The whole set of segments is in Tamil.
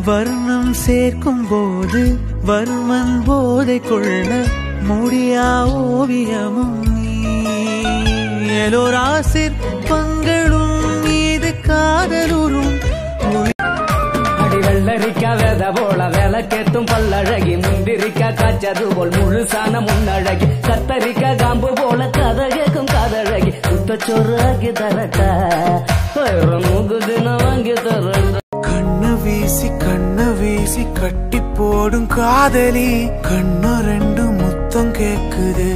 வர்ணம் சேர்க்கும் போது வர்மன் போதை கொள்ள முடியா ஓவியமும் நீ எலோரா சிற்பங்களும் மீது காதலுறும் அடி வெள்ளரிக்கா வேத போல விளக்கேத்தும் பல்லழகி முந்திரிக்கா காய்ச்சது போல் முழுசான முன்னழகி கத்தரிக்கா காம்பு போல கதை கேட்கும் காதழகி சுத்தச்சோறு ஆக்கி தரட்டா மூக்கு தினம் வாங்கி தரட்டா கண்ணு வீசி கண்ணு வீசி கட்டி போடும் காதலி கண்ணு ரெண்டு முத்தம் கேக்குதே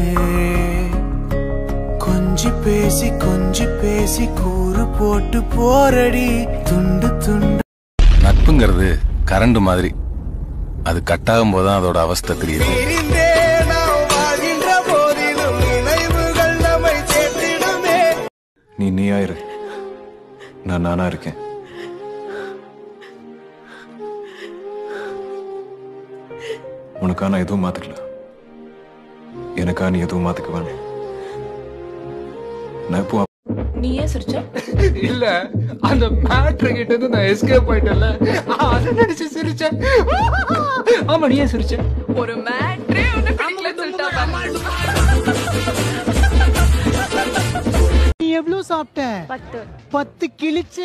கொஞ்சி பேசி கொஞ்சி பேசி கூறு போட்டு போரடி துண்டு துண்டு நட்புங்கிறது கரண்ட் மாதிரி அது கட்டாகும் போதுதான் அதோட அவஸ்தை தெரியுது நீ நீயா இரு நான் நானா இருக்கேன் உனக்கா நான் எதுவும் மாத்திக்கல எனக்கா நீ எதுவும் மாத்திக்க வேணாம் நான் இப்போ நீ ஏன் சிரிச்ச இல்ல அந்த மேட்ரு கிட்ட இருந்து நான் எஸ்கேப் ஆயிட்டேன்ல அதை நினைச்சு சிரிச்சேன் ஆமா நீ ஏன் சிரிச்ச ஒரு மேட்ரே ஒண்ணு பிடிக்கலன்னு சொல்லிட்டா நீ எவ்வளவு சாப்பிட்ட பத்து பத்து கிழிச்சு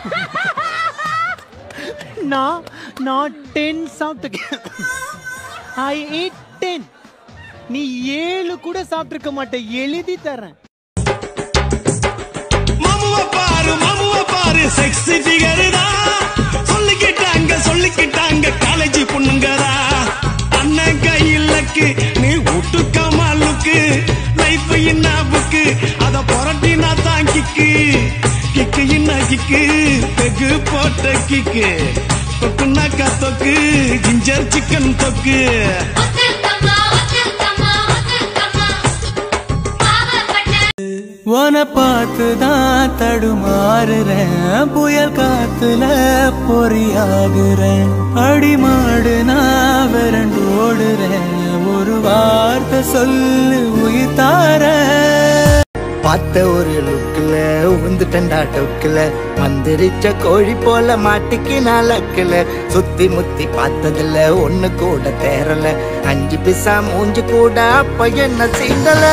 நான் நான் டென் சாப்பிட்டு ஐ eat டென் நீ ஏழு கூட சாப்பிட்டிருக்க மாட்ட எழுதி தரேன் மாமுவ பாரு மாமுவ பாரு செக்ஸ் ஃபிகருதா சொல்லிக்கிட்டாங்க சொல்லிக்கிட்டாங்க காலேஜ் பொண்ணுங்கதா அண்ணன் கையிலக்கு நீ விட்டுக்க மாலுக்கு லைஃப் என்ன புக்கு அத புரட்டினா தான் கிக்கு கிக்கு என்ன கிக்கு பெகு போட்ட கிக்கு தொக்குனாக்கா தொக்கு ஜிஞ்சர் சிக்கன் தொக்கு உன பார்த்து தான் தடுமாறுறேன் புயல் காத்துல பொறியாகுறேன் அடிமாடு நான் விரண்டு ஓடுறேன் ஒரு வார்த்தை சொல்லு உயிர் தாரேன் பார்த்த ஒரு லுக்கில் உந்துட்டண்டா டொக்கில் மந்திரிச்ச கோழி போல மாட்டிக்கு நாளக்கில் சுத்தி முத்தி பார்த்ததுல ஒண்ணு கூட தேரல அஞ்சு பிசா மூஞ்சு கூட அப்ப என்ன சீண்டல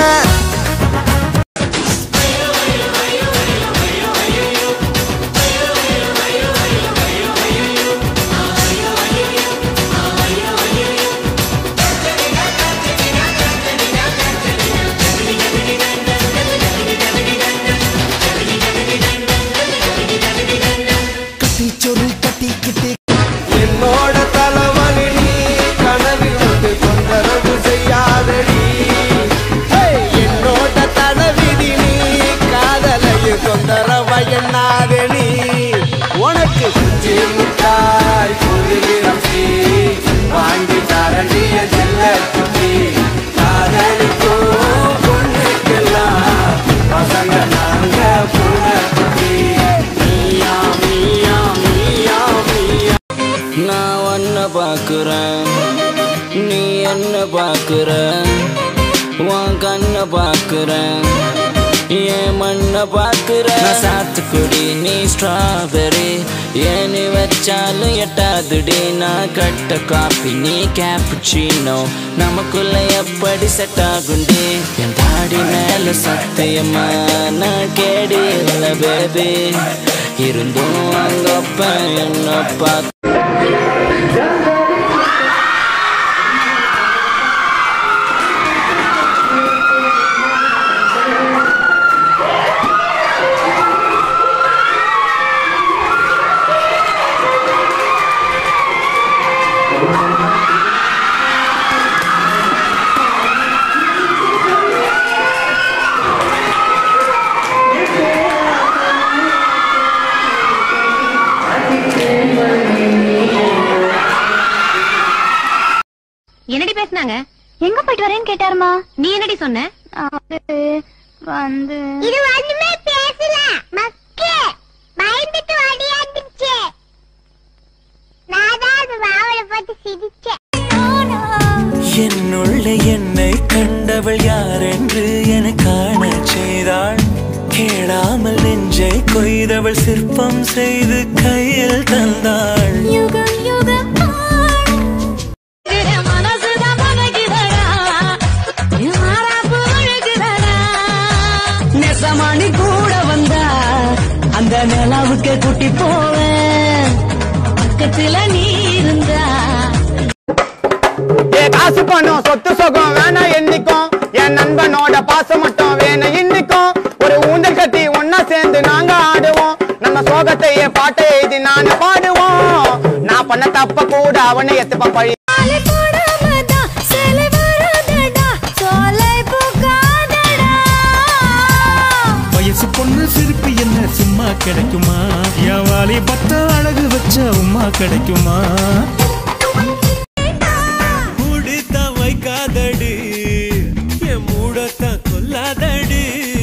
கட்டிச்சொரு கட்டிக்கிட்டு என்னோட தலைவலி நீ கனவில் வந்து தொந்தரவு செய்யாதடி ஹேய், என்னோட தலைவிதி நீ காதலைய தொந்தரவு எண்ணாத நீ உனக்கு குஞ்சு முட்டாய் புரிகிறம் சீ வாங்கி தரண்டிய செல்ல குட்டி காதலிக்கும் பொண்ணுக்கெல்லாம் பசங்க நாங்க பூனை குட்டி நீயா நீயா நீயா நீயா நான் ஒன்ன பாக்குறேன் நீ என்ன பாக்குற உன் கண்ண பாக்குறேன் என் மண்ண பாக்குற நான் சாத்துக்குடி நீ ஸ்ட்ராபெரி ஏனி வச்சாலும் எட்டாதுடி நான் கட்ட காப்பி நீ கேப்புச்சீனோ நமக்குள்ள எப்படி செட் ஆகுண்டி என் தாடி மேல சத்தியமா நான் கேடி இல்லை பேபி இருந்தும் அங்கப்ப என்ன பார்த்து என்னடி பேசுனாங்க எங்க போயிட்டு வரேன்னு கேட்டாருமா நீ என்னடி சொன்ன வந்து இது ஒண்ணுமே பேசல மக்கே பயந்துட்டு ஓடியாந்துச்சு நான் தான் அது வாவலை போட்டு சிரிச்சேன் என்னுள்ள என்னை கண்டவள் யார் என்று என காண செய்தாள் கேளாமல் நெஞ்சை கொய்தவள் சிற்பம் செய்து கையில் தந்தாள் யுகம் யுகம் பக்கத்துல நீ இருந்தா ஏ காசு பணம் சொத்து சுகம் வேணாம் என்னைக்கும் என் நண்பனோட பாசம் மட்டும் வேணும் இன்னைக்கும் ஒரு ஊஞ்சல் கட்டி ஒன்னா சேர்ந்து நாங்க ஆடுவோம் நம்ம சோகத்தை என் பாட்டை எழுதி நாங்க பாடுவோம் நான் பண்ண தப்ப கூட அவனை எத்துப்பான் பழி வயசு பொண்ணு சிரிப்பு என்ன சும்மா கிடைக்குமா என் வாலி பத்த அழகு வச்ச உமா கிடைக்குமா முடித்த வைக்காதடி என் மூடத்த கொல்லாதடி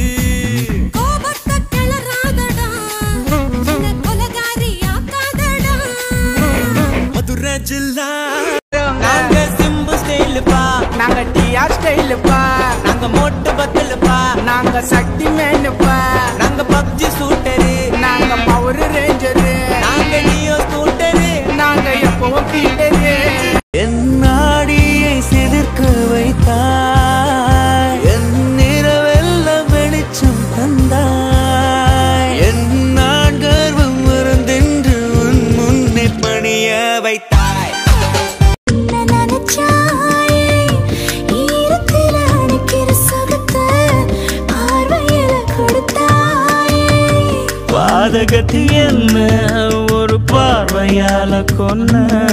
மதுரை ஜில்லா நாங்க சிம்பு ஸ்டைலுப்பா நாங்க டிஆர் ஸ்டைலுப்பா நாங்க மோட்டு பத்தலுப்பா நாங்க சக்தி மேனுப்பா நாங்க பப்ஜி சூட்டரு நாங்க பவர் ரேஞ்சரு நாங்க நியோ ஸ்கூட்டரு நாங்க எப்பவும் பீட்டரு என் நாடியை சிலிர்க்க வைத்தாய் என் நிறவெல்லாம் வெளிச்சம் தந்தாய் என் நான் கர்வம் மறந்தென்று உன் முன்னே பணிய வைத்தாய் பாதகத்தி என்ன ஒரு பார்வையால கொன்ன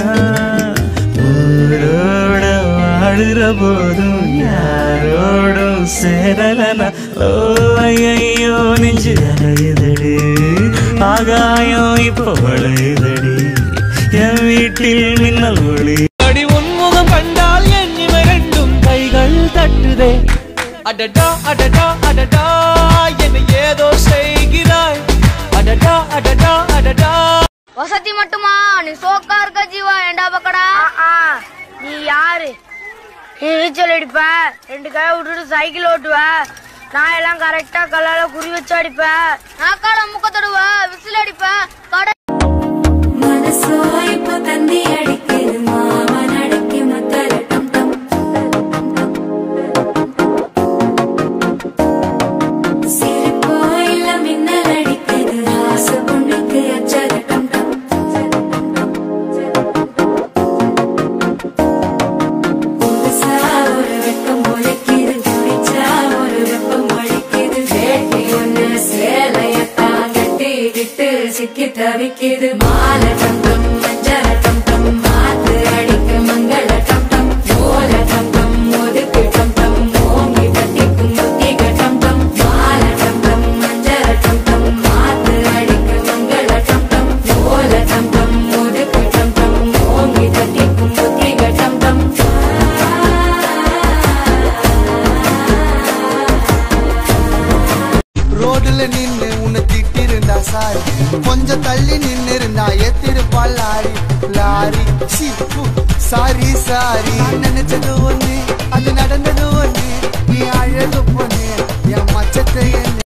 ஊரோட வாழுற போதும் யாரோடும் சேரலன ஓ ஐயோ நெஞ்சு அலையுதடி ஆகாயம் இப்ப வளையுதடி என் வீட்டில் மின்னல் ஒளி அடி உன்முகம் கண்டால் என் இவை ரெண்டும் கைகள் தட்டுதே அடடா அடடா அடடா என்ன ஏதோ செய்கிறாய் அடடா அடடா அடடா வசதி மட்டுமா நீ சோக்கா இருக்க ஜீவா ஏண்டா பக்கடா நீ யாரு நீ நீச்சல் அடிப்ப ரெண்டு கை விட்டுட்டு சைக்கிள் ஓட்டுவ நான் எல்லாம் கரெக்டா கல்லால குறி வச்சு அடிப்ப நான் காட முக்க தொடுவ விசில் அடிப்ப கடை மனசோ இப்ப தந்தி அடிக்குது மாமன் அடிக்கு மத்தல டம் டம் சிரிப்போ இல்ல மின்னல் அடிக்குது ஆச பொண்ணுக்கு அச்சத டம் டம் புதுசா ஒரு வெப்பம் முளைக்குது குடிச்சா ஒரு வெப்பம் அடிக்குது வேட்டி ஒண்ணு சேலையத்தான் கட்டிக்கிட்டு சிக்கி தவிக்குது மாலை டம் டம் மஞ்சள் டம் டம் மாத்து அடிக்க மங்கள டம் டம் ஓல டம் டம் ஒதுக்கு டம் டம் ஓங்கி தட்டிக்கும் புத்திக டம் டம் மாலை டம் டம் மஞ்சள் டம் டம் மாத்து அடிக்க மங்கள டம் டம் ஓல டம் டம் ஒதுக்கு டம் டம் ஓங்கி தட்டிக்கும் புத்திக டம் டம் ரோடுல நின்னு உன்னை திட்டிருந்தா சாரி கொஞ்சம் தள்ளி நின்னு இருந்தா எத்திருப்பாள் லாரி லாரி சி, பு, சாரி சாரி நான் நினைச்சது ஒண்ணு அது நடந்தது